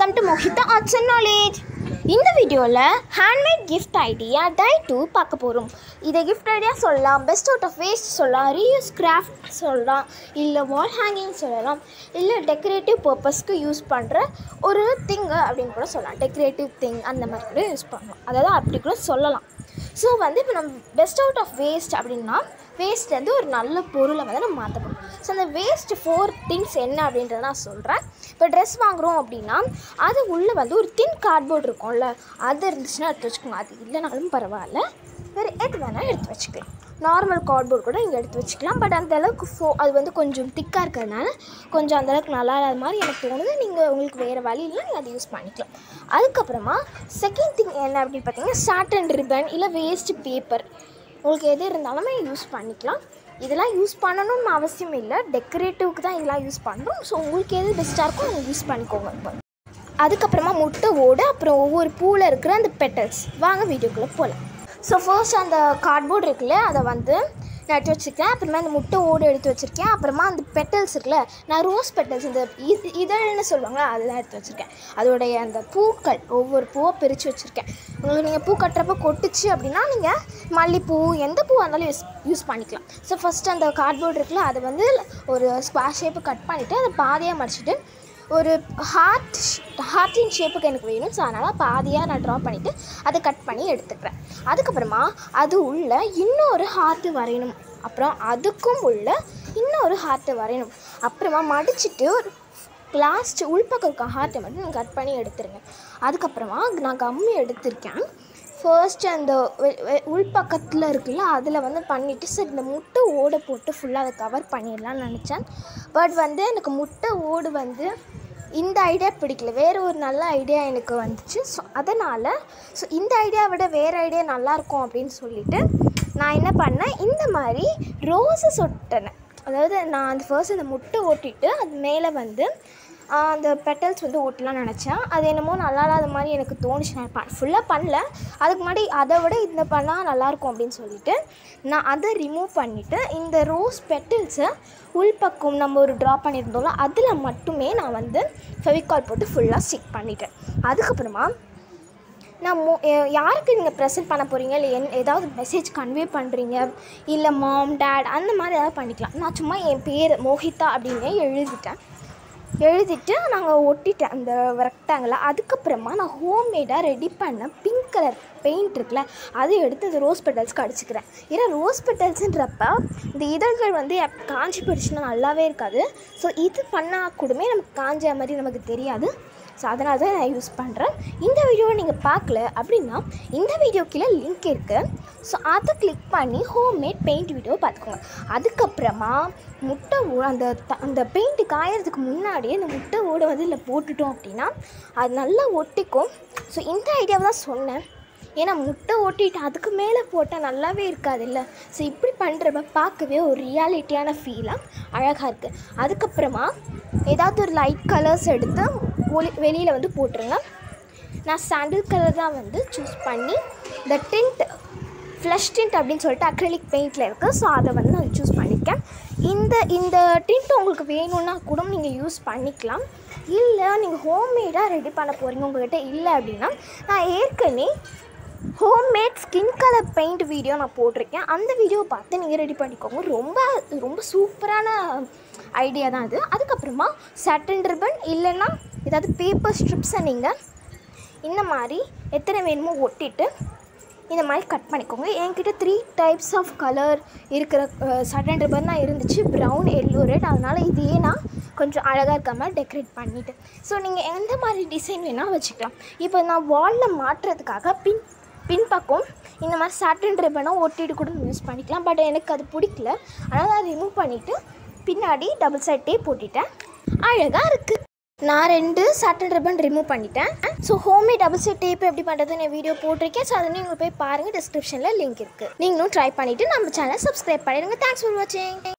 welcome to Mohita arts and knowledge இந்த வீடியோவில் handmade gift idea டை டூ பார்க்க போகிறோம் இதை கிஃப்ட் ஐடியா சொல்லலாம் பெஸ்ட் அவுட் ஆஃப் வேஸ்ட் சொல்லலாம் ரீயூஸ் கிராஃப்ட் சொல்லலாம் இல்லை வால் ஹேங்கிங் சொல்லலாம் இல்லை டெக்கரேட்டிவ் பர்பஸ்க்கு யூஸ் பண்ணுற ஒரு திங்கு அப்படின்னு கூட சொல்லலாம் டெக்கரேட்டிவ் திங் அந்த மாதிரி கூட யூஸ் பண்ணலாம் அதாவது அப்படி கூட சொல்லலாம் ஸோ வந்து இப்போ நம்ம பெஸ்ட் அவுட் ஆஃப் வேஸ்ட் அப்படின்னா வேஸ்ட் வந்து ஒரு நல்ல பொருளை வந்து நம்ம மாற்ற போகிறோம் ஸோ அந்த வேஸ்ட் ஃபோர் திங்ஸ் என்ன அப்படின்றத நான் சொல்கிறேன் இப்போ ட்ரெஸ் வாங்குகிறோம் அப்படின்னா அது உள்ளே வந்து ஒரு தின் கார்ட்போர்ட் இருக்கும்ல அது இருந்துச்சுன்னா எடுத்து வச்சுக்கோங்க அது இல்லைனாலும் பரவாயில்ல வேறு எது வேணால் எடுத்து வச்சுக்கலாம் நார்மல் கார்ட்போர்ட் கூட நீங்கள் எடுத்து வச்சுக்கலாம் பட் அந்த அளவுக்கு ஃபோ அது வந்து கொஞ்சம் திக்காக இருக்கிறதுனால கொஞ்சம் அந்த அளவுக்கு நல்லா இல்லாத மாதிரி எனக்கு தோணுது நீங்கள் உங்களுக்கு வேறு வழி இல்லை நீங்கள் அதை யூஸ் பண்ணிக்கலாம் அதுக்கப்புறமா செகண்ட் திங் என்ன அப்படின்னு பார்த்தீங்கன்னா சாட்டன் ரிப்பன் இல்லை வேஸ்ட் பேப்பர் உங்களுக்கு எது இருந்தாலுமே யூஸ் பண்ணிக்கலாம் இதெல்லாம் யூஸ் பண்ணணும்னு அவசியம் இல்லை டெக்கரேட்டிவ்க்கு தான் இதெல்லாம் யூஸ் பண்ணணும் ஸோ உங்களுக்கு எது பெஸ்ட்டாக இருக்கோ நீங்கள் யூஸ் பண்ணிக்கோங்க இப்போ அதுக்கப்புறமா முட்டை ஓடு அப்புறம் ஒவ்வொரு பூவில் இருக்கிற அந்த பெட்டல்ஸ் வாங்க வீடியோக்குள்ளே போகலாம் ஸோ ஃபர்ஸ்ட் அந்த கார்ட்போர்ட் இருக்குல்ல அதை வந்து நான் எடுத்து வச்சுருக்கேன் அப்புறமா அந்த முட்டை ஓடு எடுத்து வச்சுருக்கேன் அப்புறமா அந்த பெட்டல்ஸ் இருக்குல்ல நான் ரோஸ் பெட்டல்ஸ் இந்த இது இதழ்னு சொல்லுவாங்க அதெல்லாம் எடுத்து வச்சுருக்கேன் அதோடைய அந்த பூக்கள் ஒவ்வொரு பூவை பிரித்து வச்சுருக்கேன் உங்களுக்கு நீங்கள் பூ கட்டுறப்ப கொட்டுச்சு அப்படின்னா நீங்கள் மல்லிப்பூ எந்த பூவாக இருந்தாலும் யூஸ் யூஸ் பண்ணிக்கலாம் ஸோ ஃபஸ்ட்டு அந்த கார்ட்போர்ட் இருக்குல்ல அதை வந்து ஒரு ஸ்கொயர் ஷேப்பு கட் பண்ணிவிட்டு அதை பாதியாக மடிச்சிட்டு ஒரு ஹார்ட் ஹார்ட்டின் ஷேப்புக்கு எனக்கு வேணும் ஸோ அதனால் பாதியாக நான் ட்ரா பண்ணிவிட்டு அதை கட் பண்ணி எடுத்துக்கிறேன் அதுக்கப்புறமா அது உள்ள இன்னொரு ஹார்ட்டு வரையணும் அப்புறம் அதுக்கும் உள்ள இன்னொரு ஹார்ட்டு வரையணும் அப்புறமா மடிச்சிட்டு ஒரு லாஸ்ட் உள்பக்கம் இருக்க ஹார்ட்டை மட்டும் நான் கட் பண்ணி எடுத்துருங்க அதுக்கப்புறமா நான் கம்மி எடுத்திருக்கேன் ஃபர்ஸ்ட்டு அந்த வெ- வெ- உள்பக்கத்தில் இருக்குல்ல அதில் வந்து பண்ணிவிட்டு சரி இந்த முட்டை ஓடை போட்டு ஃபுல்லாக அதை கவர் பண்ணிடலாம்னு நினச்சேன் பட் வந்து எனக்கு முட்டை ஓடு வந்து இந்த ஐடியா பிடிக்கல வேறு ஒரு நல்ல ஐடியா எனக்கு வந்துச்சு ஸோ அதனால் ஸோ இந்த ஐடியாவை விட வேறு ஐடியா நல்லாயிருக்கும் அப்படின்னு சொல்லிட்டு நான் என்ன பண்ணேன் இந்த மாதிரி ரோஸஸ் ஒட்டினேன் அதாவது நான் அந்த ஃபர்ஸ்ட் அந்த முட்டை ஓட்டிட்டு அது மேலே வந்து ஆஹ், அந்த பெட்டல்ஸ் வந்து ஓட்டலாம்னு நினச்சேன் அது என்னமோ நல்லா இல்லாத மாதிரி எனக்கு தோணுச்சு நான் ப ஃபுல்லாக பண்ணல அதுக்கு முன்னாடி அதை விட இந்த பண்ணால் நல்லாயிருக்கும் அப்படின்னு சொல்லிட்டு நான் அதை ரிமூவ் பண்ணிவிட்டு இந்த ரோஸ் பெட்டல்ஸை உள்பக்கம் நம்ம ஒரு ட்ரா பண்ணியிருந்தோம்ல அதில் மட்டுமே நான் வந்து ஃபெவிகால் போட்டு ஃபுல்லாக ஸ்டிக் பண்ணிட்டேன் அதுக்கப்புறமா நான் மோ எ- யாருக்கு நீங்கள் ப்ரெசென்ட் பண்ண போகிறீங்க இல்லை என் ஏதாவது மெசேஜ் கன்வே பண்ணுறீங்க இல்லை மாம் டேட் அந்த மாதிரி ஏதாவது பண்ணிக்கலாம் நான் சும்மா என் பேர் மோஹிதா அப்படின்னு எழுதிட்டேன் எழுதிட்டு நாங்கள் ஒட்டிட்டேன் அந்த ரெக்டாங்கில் அதுக்கப்புறமா நான் ஹோம்மேடாக ரெடி பண்ண பிங்க் கலர் பெயிண்ட் இருக்குல்ல அதை எடுத்து அந்த ரோஸ் பெட்டல்ஸ்க்கு அடிச்சுக்கிறேன் ஏன்னா ரோஸ் பெட்டல்ஸுன்றப்ப இந்த இதழ்கள் வந்து எப்- காஞ்சி போயிடுச்சுன்னா நல்லாவே இருக்காது ஸோ இது பண்ணால் கூடமே நமக்கு காஞ்ச மாதிரி நமக்கு தெரியாது ஸோ அதனால தான் நான் யூஸ் பண்ணுறேன் இந்த வீடியோவை நீங்கள் பார்க்கல அப்படின்னா இந்த வீடியோ கீழே லிங்க் இருக்குது ஸோ அதை கிளிக் பண்ணி ஹோம்மேட் பெயிண்ட் வீடியோ பார்த்துக்கோங்க அதுக்கப்புறமா முட்டை ஓ அந்த த- அந்த பெயிண்ட் காயறதுக்கு முன்னாடியே அந்த முட்டை ஓட வந்து இதில் போட்டுட்டோம் அப்படின்னா அது நல்லா ஒட்டிக்கும் ஸோ இந்த ஐடியாவை தான் சொன்னேன் ஏன்னா முட்டை ஓட்டிட்டு அதுக்கு மேலே போட்டால் நல்லாவே இருக்காது இல்லை ஸோ இப்படி பண்ணுறப்ப பார்க்கவே ஒரு ரியாலிட்டியான ஃபீலாக அழகாக இருக்குது அதுக்கப்புறமா ஏதாவது ஒரு லைட் கலர்ஸ் எடுத்து ஒளி வெளியில் வந்து போட்டுருங்க நான் சாண்டில் கலர் தான் வந்து சூஸ் பண்ணி இந்த டிண்ட் ஃப்ளஷ் டிண்ட் அப்படின்னு சொல்லிட்டு அக்ரிலிக் பெயிண்டில் இருக்குது ஸோ அதை வந்து நான் சூஸ் பண்ணியிருக்கேன் இந்த இந்த டிண்ட் உங்களுக்கு வேணும்னா கூட நீங்கள் யூஸ் பண்ணிக்கலாம் இல்லை நீங்கள் ஹோம்மேடாக ரெடி பண்ண போகிறீங்க உங்கள்கிட்ட இல்லை அப்படின்னா நான் ஏற்கனவே homemade skin colour paint video நான் போட்டிருக்கேன் அந்த வீடியோ பார்த்து நீங்கள் ரெடி பண்ணிக்கோங்க ரொம்ப ரொம்ப சூப்பரான ஐடியா தான் அது அதுக்கப்புறமா சட்டன் ரிப்பன் இல்லைன்னா ஏதாவது பேப்பர் ஸ்ட்ரிப்ஸை நீங்கள் இந்த மாதிரி எத்தனை வேணுமோ ஒட்டிட்டு இந்த மாதிரி கட் பண்ணிக்கோங்க என்கிட்ட த்ரீ டைப்ஸ் ஆஃப் கலர் இருக்கிற சட்டன் ரிப்பன் தான் இருந்துச்சு ப்ரௌன் எல்லோ ரெட் அதனால் இதையே நான் கொஞ்சம் அழகாக இருக்க மாதிரி டெக்கரேட் பண்ணிவிட்டு ஸோ நீங்கள் எந்த மாதிரி டிசைன் வேணால் வச்சுக்கலாம் இப்போ நான் வாலில் மாட்டுறதுக்காக பின் பின்பக்கம் இந்த மாதிரி சாட்டன் ரிப்பனை ஒட்டிட்டு கூட யூஸ் பண்ணிக்கலாம் பட் எனக்கு அது பிடிக்கல அதனால் அதை ரிமூவ் பண்ணிவிட்டு பின்னாடி டபுள் சைட் டேப் போட்டுட்டேன் அழகாக இருக்குது நான் ரெண்டு சாட்டன் ரிப்பன் ரிமூவ் பண்ணிட்டேன் so homemade double side tape எப்படி பண்ணுறது நான் வீடியோ போட்டிருக்கேன் ஸோ அதை நீங்கள் போய் பாருங்கள் டிஸ்கிரிப்ஷனில் லிங்க் இருக்குது நீங்களும் ட்ரை பண்ணிவிட்டு நம்ம சேனல் சப்ஸ்கிரைப் பண்ணிடுங்க தேங்க்ஸ் ஃபார் வாட்சிங்